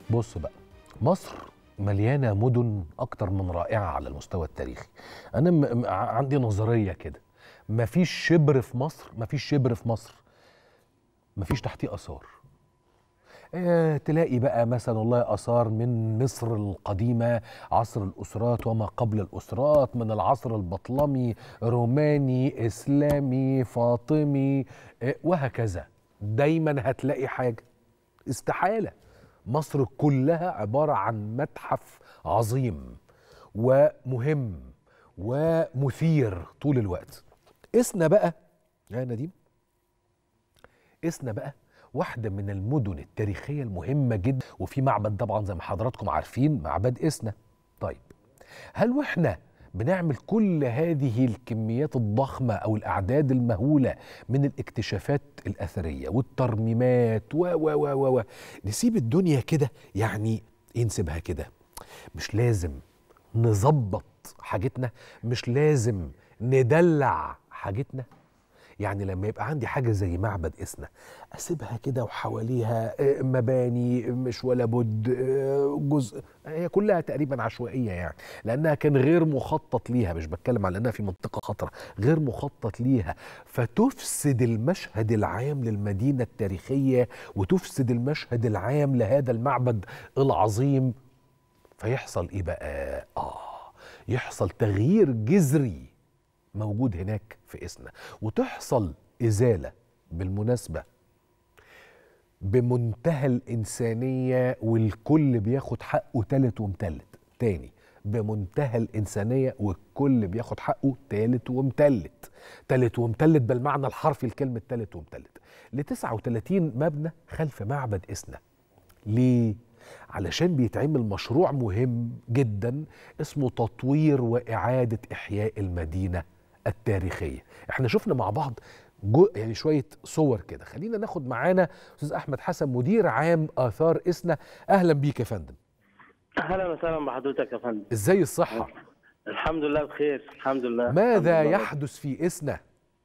بص بقى مصر مليانه مدن اكتر من رائعه على المستوى التاريخي انا م- م- عندي نظريه كده مفيش شبر في مصر مفيش شبر في مصر مفيش تحتيه اثار آه تلاقي بقى مثلا والله اثار من مصر القديمه عصر الاسرات وما قبل الاسرات من العصر البطلمي روماني اسلامي فاطمي آه وهكذا دايما هتلاقي حاجه استحاله مصر كلها عباره عن متحف عظيم ومهم ومثير طول الوقت اسنا بقى يا نديم اسنا بقى واحدة من المدن التاريخية المهمة جدا وفي معبد طبعا زي ما حضراتكم عارفين معبد اسنا طيب هل واحنا بنعمل كل هذه الكميات الضخمة أو الأعداد المهولة من الاكتشافات الأثرية والترميمات و و و و و نسيب الدنيا كده يعني إيه نسيبها كده مش لازم نظبط حاجتنا مش لازم ندلع حاجتنا يعني لما يبقى عندي حاجة زي معبد إسنا أسيبها كده وحواليها آه، مباني مش ولا بد آه، جزء هي كلها تقريبا عشوائية يعني لأنها كان غير مخطط ليها مش بتكلم على أنها في منطقة خطرة غير مخطط ليها فتفسد المشهد العام للمدينة التاريخية وتفسد المشهد العام لهذا المعبد العظيم فيحصل إيه بقى؟ آه يحصل تغيير جذري موجود هناك في إسنا وتحصل إزالة بالمناسبة بمنتهى الإنسانية والكل بياخد حقه تالت ومتلت تاني بمنتهى الإنسانية والكل بياخد حقه تالت ومتلت تالت ومتلت بالمعنى الحرفي لكلمة تالت ومتلت ل 39 مبنى خلف معبد إسنا ليه؟ علشان بيتعمل مشروع مهم جدا اسمه تطوير وإعادة إحياء المدينة التاريخية احنا شفنا مع بعض جو يعني شوية صور كده خلينا ناخد معانا أستاذ أحمد حسن مدير عام آثار إسنا أهلا بيك يا فندم اهلا وسهلا بحضرتك يا فندم إزاي الصحة؟ الحمد لله بخير الحمد لله ماذا الحمد لله. يحدث في إسنا؟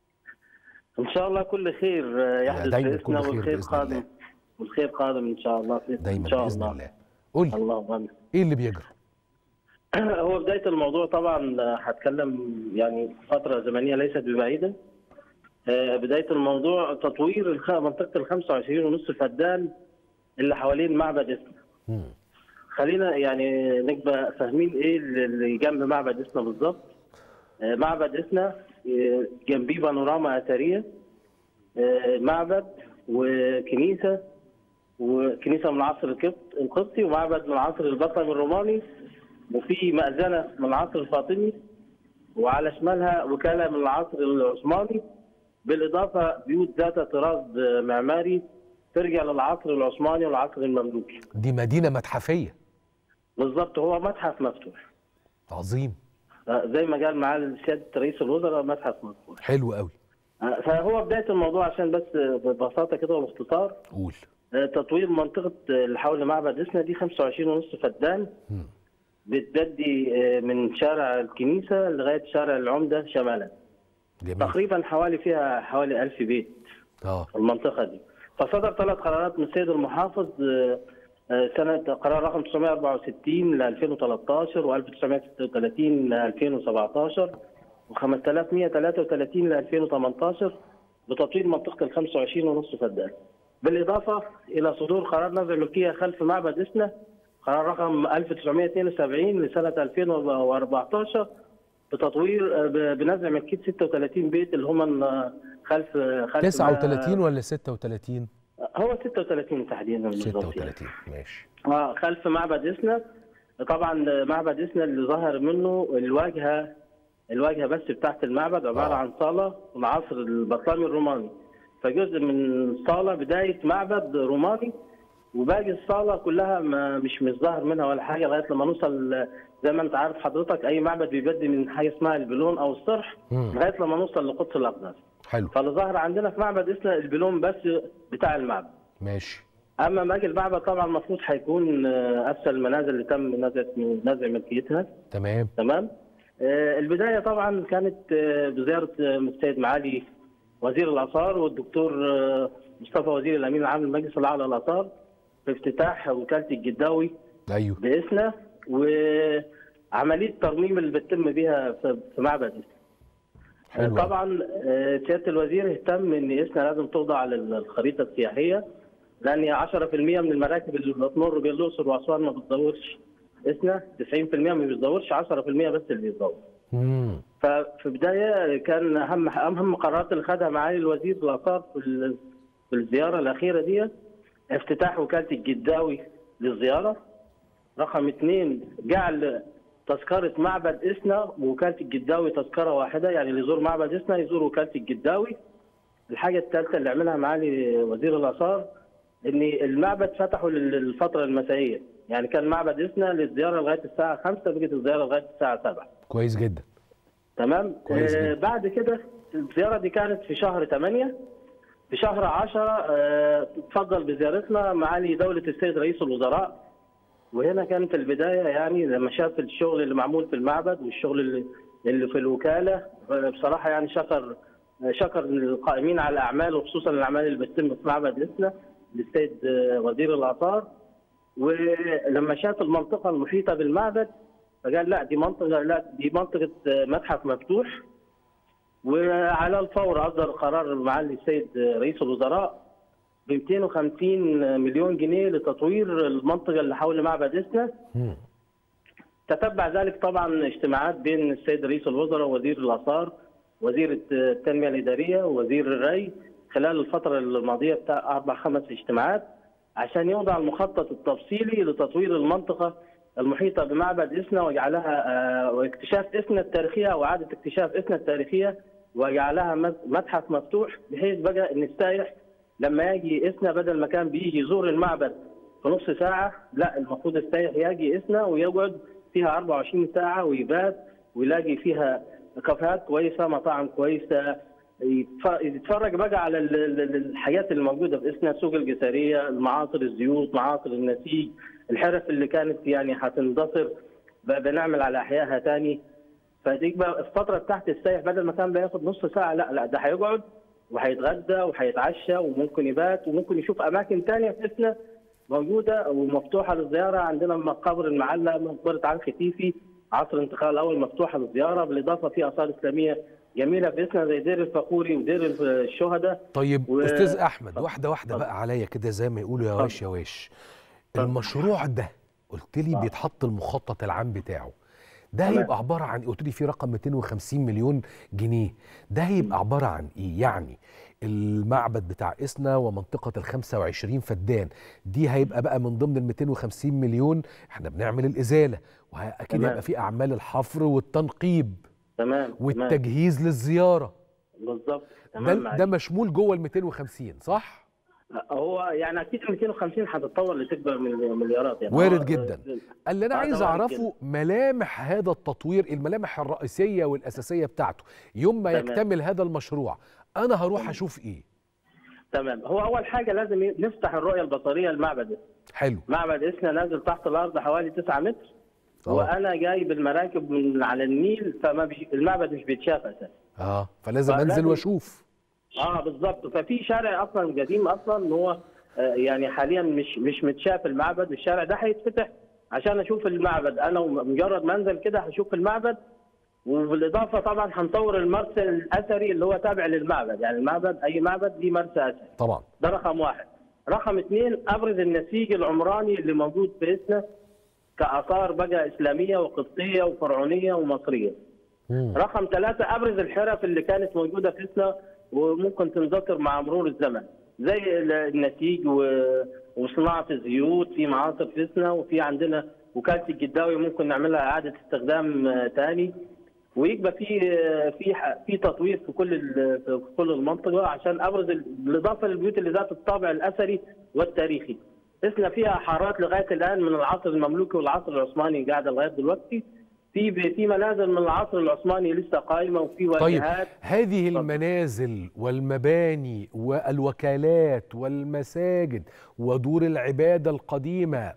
ان شاء الله كل خير آه، يحدث دايماً في كل اسنا خير والخير بإذن قادم الله. والخير قادم ان شاء الله في دايما ان شاء بإذن الله الله قول لي اللهم امين إيه اللي بيجرى؟ هو بدايه الموضوع طبعا آه، هتكلم يعني فتره زمنيه ليست ببعيده آه، بدايه الموضوع تطوير الخ- منطقه ال 25 ونص فدان اللي حوالين معبد اسنا مم. خلينا يعني نبقى فاهمين ايه اللي جنب معبد اسنا بالظبط آه، معبد اسنا آه، جنبيه بانوراما اثريه آه، معبد وكنيسه وكنيسه من العصر القبط- القبطي ومعبد من العصر البطلمي الروماني وفي مأذنه من العصر الفاطمي وعلى شمالها وكاله من العصر العثماني بالاضافه بيوت ذات طراز آه، معماري ترجع للعصر العثماني والعصر المملوكي دي مدينة متحفية بالظبط هو متحف مفتوح عظيم آه، زي ما قال معالي سياده رئيس الوزراء متحف مفتوح حلو قوي آه، فهو بدايه الموضوع عشان بس آه، ببساطه كده وباختصار قول آه، تطوير منطقه آه، اللي حول معبد اسنا دي 25 ونص فدان مم. بتبدي آه، من شارع الكنيسه لغايه شارع العمده شمالا جميل تقريبا حوالي فيها حوالي 1000 بيت اه في المنطقه دي فصدر ثلاث قرارات من السيد المحافظ آه، آه، سنه قرار رقم 964 ل 2013 و 1936 ل 2017 و 5133 ل 2018 بتطوير منطقه ال 25 ونص فدان. بالاضافه الى صدور قرار نزع ملكيه خلف معبد اسنا قرار رقم 1972 لسنه 2014 بتطوير آه، ب- بنزع ملكيه 36 بيت اللي هم آه، خلف خلف 39 ولا 36 هو 36 تحديدا بالظبط يعني. 36 ماشي اه خلف معبد اسنا طبعا معبد اسنا اللي ظهر منه الواجهه الواجهه بس بتاعت المعبد عباره آه. عن صاله من عصر البطلمي الروماني فجزء من الصاله بدايه معبد روماني وباقي الصاله كلها ما مش مش ظاهر منها ولا حاجه لغايه لما نوصل زي ما انت عارف حضرتك اي معبد بيبدي من حاجه اسمها البلون او الصرح مم. لغايه لما نوصل لقدس الاقداس حلو فاللي ظاهر عندنا في معبد اسنا البلون بس بتاع المعبد ماشي اما باقي المعبد طبعا المفروض هيكون آه، اسفل المنازل اللي تم نزع نزع ملكيتها تمام تمام آه، البدايه طبعا كانت آه، بزياره آه، السيد معالي وزير الاثار والدكتور آه، مصطفى وزير الامين العام للمجلس الاعلى للاثار في افتتاح وكاله الجداوي ايوه باسنا وعمليه الترميم اللي بتتم بيها في في معبد اسنا. حلو طبعا آه، سياده الوزير اهتم ان اسنا لازم توضع على الخريطه السياحيه لان 10% من المراكب اللي بتمر بين الاقصر واسوان ما بتزورش اسنا 90% ما بيزورش 10% بس اللي بيزور. مم. ففي بدايه كان اهم اهم قرارات اللي خدها معالي الوزير الاثار في ال- في الزياره الاخيره دي افتتاح وكاله الجداوي للزياره رقم اثنين جعل تذكره معبد اسنا ووكاله الجداوي تذكره واحده يعني اللي يزور معبد اسنا يزور وكاله الجداوي الحاجه الثالثه اللي عملها معالي وزير الاثار ان المعبد فتحوا للفتره المسائيه يعني كان معبد اسنا للزياره لغايه الساعه 5 بقت الزياره لغايه الساعه 7 كويس جدا تمام كويس آه جدا. بعد كده الزياره دي كانت في شهر 8 في شهر 10 آه تفضل بزيارتنا معالي دوله السيد رئيس الوزراء وهنا كانت البدايه يعني لما شاف الشغل اللي معمول في المعبد والشغل اللي اللي في الوكاله آه، بصراحه يعني شكر آه، شكر القائمين على الاعمال وخصوصا الاعمال اللي بتتم في معبد اسنا للسيد آه، وزير الاثار ولما شاف المنطقه المحيطه بالمعبد فقال لا دي منطقه لا دي منطقه متحف مفتوح وعلى الفور اصدر قرار معالي السيد رئيس الوزراء ب 250 مليون جنيه لتطوير المنطقه اللي حول معبد اسنا مم. تتبع ذلك طبعا اجتماعات بين السيد رئيس الوزراء ووزير الاثار وزير التنميه الاداريه ووزير الري خلال الفتره الماضيه بتاع اربع خمس اجتماعات عشان يوضع المخطط التفصيلي لتطوير المنطقه المحيطه بمعبد اسنا وجعلها آه، واكتشاف اسنا التاريخيه واعاده اكتشاف اسنا التاريخيه وجعلها مت- متحف مفتوح بحيث بقى ان السائح لما يجي اسنا بدل ما كان بيجي يزور المعبد في نص ساعه لا المفروض السائح يجي اسنا ويقعد فيها 24 ساعه ويبات ويلاقي فيها كافيهات كويسه مطاعم كويسه يتف- يتفرج بقى على ال- ال- ال- الحاجات اللي موجوده في اسنا سوق الجساريه المعاصر الزيوت معاصر النسيج الحرف اللي كانت يعني هتندثر ب- بنعمل على احيائها تاني فديك بقى الفتره بتاعت السائح بدل ما كان بياخد نص ساعه لا لا ده هيقعد وهيتغدى وهيتعشى وممكن يبات وممكن يشوف اماكن تانية في اسنا موجوده ومفتوحه للزياره عندنا مقابر المعلة مقبره علي الختيفي عصر الانتقال الاول مفتوحه للزياره بالاضافه في اثار اسلاميه جميله في اسنا زي دير الفخوري ودير الشهداء طيب و- استاذ احمد اتفضل. واحده واحده اتفضل. بقى عليا كده زي ما يقولوا يا اتفضل. واش يا واش اتفضل. المشروع ده قلت لي آه. بيتحط المخطط العام بتاعه ده تمام. هيبقى عباره عن قلت لي في رقم 250 مليون جنيه ده هيبقى عباره عن ايه يعني المعبد بتاع اسنا ومنطقه ال 25 فدان دي هيبقى بقى من ضمن ال 250 مليون احنا بنعمل الازاله واكيد تمام. هيبقى في اعمال الحفر والتنقيب تمام تمام والتجهيز للزياره بالظبط ده تمام ده معاك. مشمول جوه ال 250 صح؟ هو يعني اكيد 250 هتتطور لتكبر من مليارات يعني وارد هو- جدا. اللي انا آه، ده عايز وارد اعرفه ملامح هذا التطوير الملامح الرئيسيه والاساسيه بتاعته يوم ما تمام. يكتمل هذا المشروع انا هروح تمام. اشوف ايه تمام هو اول حاجه لازم ي- نفتح الرؤيه البصريه للمعبد حلو معبد اسنا نازل تحت الارض حوالي 9 متر اه وانا جاي بالمراكب من على النيل فما بيش المعبد مش بيتشاف اساسا اه فلازم فلازم- انزل واشوف اه بالظبط ففي شارع اصلا قديم اصلا ان هو آه، يعني حاليا مش مش متشاف المعبد الشارع ده هيتفتح عشان اشوف المعبد انا مجرد ما انزل كده هشوف المعبد وبالاضافه طبعا هنطور المرسى الاثري اللي هو تابع للمعبد يعني المعبد اي معبد ليه مرسى اثري طبعا ده رقم واحد رقم اثنين ابرز النسيج العمراني اللي موجود في اسنا كاثار بقى اسلاميه وقبطيه وفرعونيه ومصريه مم. رقم ثلاثة أبرز الحرف اللي كانت موجودة في إسنا وممكن تندثر مع مرور الزمن زي ال- النسيج و- وصناعة الزيوت في معاصر في إسنا وفي عندنا وكالة الجداوي ممكن نعملها إعادة استخدام آه، تاني ويبقى في آه، في ح- في تطوير في كل ال- في كل المنطقة عشان أبرز ال- بالإضافة للبيوت اللي ذات الطابع الأثري والتاريخي إسنا فيها حارات لغاية الآن من العصر المملوكي والعصر العثماني قاعدة لغاية دلوقتي في في منازل من العصر العثماني لسه قائمه وفي طيب واجهات هذه اتفضل. المنازل والمباني والوكالات والمساجد ودور العباده القديمه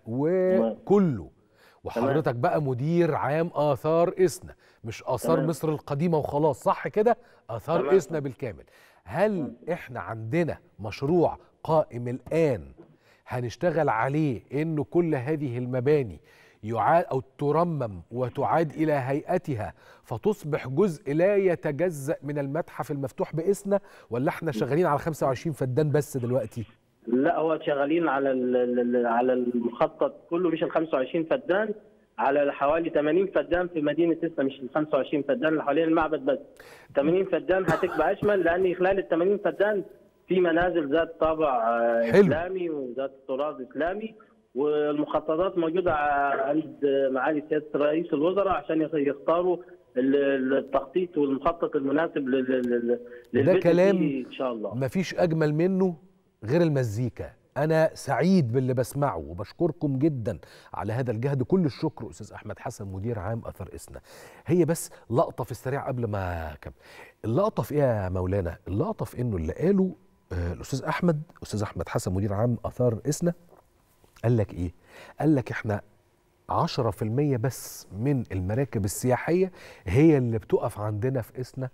وكله وحضرتك بقى مدير عام اثار اسنا مش اثار تمام. مصر القديمه وخلاص صح كده اثار تمام. اسنا بالكامل هل احنا عندنا مشروع قائم الان هنشتغل عليه انه كل هذه المباني يعاد او ترمم وتعاد الى هيئتها فتصبح جزء لا يتجزا من المتحف المفتوح باسنا ولا احنا شغالين على 25 فدان بس دلوقتي؟ لا هو شغالين على ال- ال- على المخطط كله مش ال 25 فدان على حوالي 80 فدان في مدينه اسنا مش ال 25 فدان اللي حوالين المعبد بس 80 فدان هتبقى اشمل لان خلال ال 80 فدان في منازل ذات طابع آه، حلو. اسلامي وذات طراز اسلامي والمخططات موجوده ع- عند معالي سياده رئيس الوزراء عشان يخ- يختاروا ال- التخطيط والمخطط المناسب لل- لل- للبيت كلام دي ان شاء الله مفيش اجمل منه غير المزيكا انا سعيد باللي بسمعه وبشكركم جدا على هذا الجهد كل الشكر استاذ احمد حسن مدير عام اثر اسنا هي بس لقطه في السريع قبل ما كم اللقطه في ايه يا مولانا اللقطه في انه اللي قاله آه، الاستاذ احمد استاذ احمد حسن مدير عام اثار اسنا قال لك ايه قال لك احنا 10% بس من المراكب السياحيه هي اللي بتقف عندنا في اسنا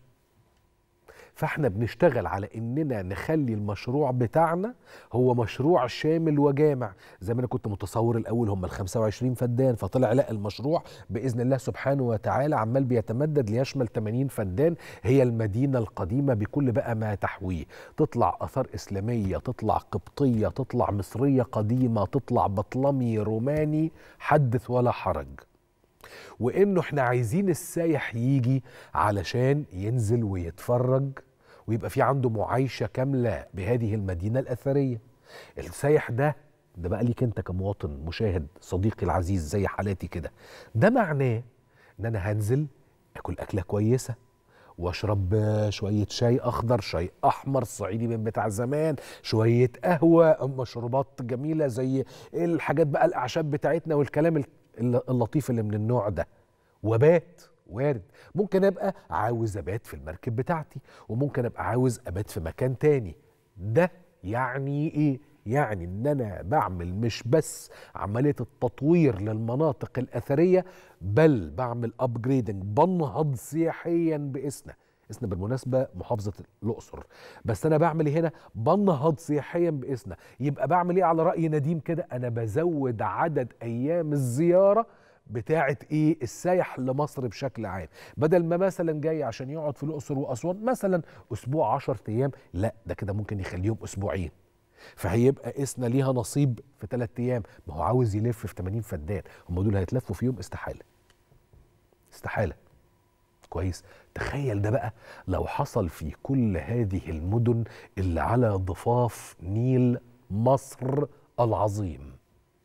فاحنا بنشتغل على اننا نخلي المشروع بتاعنا هو مشروع شامل وجامع زي ما انا كنت متصور الاول هم ال 25 فدان فطلع لا المشروع باذن الله سبحانه وتعالى عمال بيتمدد ليشمل 80 فدان هي المدينه القديمه بكل بقى ما تحويه تطلع اثار اسلاميه تطلع قبطيه تطلع مصريه قديمه تطلع بطلمي روماني حدث ولا حرج وانه احنا عايزين السايح يجي علشان ينزل ويتفرج ويبقى في عنده معايشه كامله بهذه المدينه الاثريه السايح ده ده بقى ليك انت كمواطن مشاهد صديقي العزيز زي حالاتي كده ده معناه ان انا هنزل اكل اكله كويسه واشرب آه، شويه شاي اخضر شاي احمر صعيدي من بتاع زمان شويه قهوه مشروبات جميله زي الحاجات بقى الاعشاب بتاعتنا والكلام ال- الل- اللطيف اللي من النوع ده وبات وارد ممكن ابقى عاوز ابات في المركب بتاعتي وممكن ابقى عاوز ابات في مكان تاني ده يعني ايه يعني ان انا بعمل مش بس عمليه التطوير للمناطق الاثريه بل بعمل ابجريدنج بنهض سياحيا باسنا اسنا بالمناسبه محافظه الاقصر بس انا بعمل إيه هنا بنهض سياحيا باسنا يبقى بعمل ايه على راي نديم كده انا بزود عدد ايام الزياره بتاعه ايه السايح لمصر بشكل عام بدل ما مثلا جاي عشان يقعد في الاقصر واسوان مثلا اسبوع 10 ايام لا ده كده ممكن يخليهم اسبوعين فهيبقى اسنا ليها نصيب في ثلاث ايام ما هو عاوز يلف في 80 فدان هم دول هيتلفوا في يوم استحاله استحاله كويس تخيل ده بقى لو حصل في كل هذه المدن اللي على ضفاف نيل مصر العظيم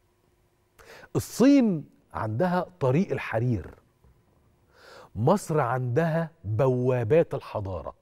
الصين عندها طريق الحرير مصر عندها بوابات الحضاره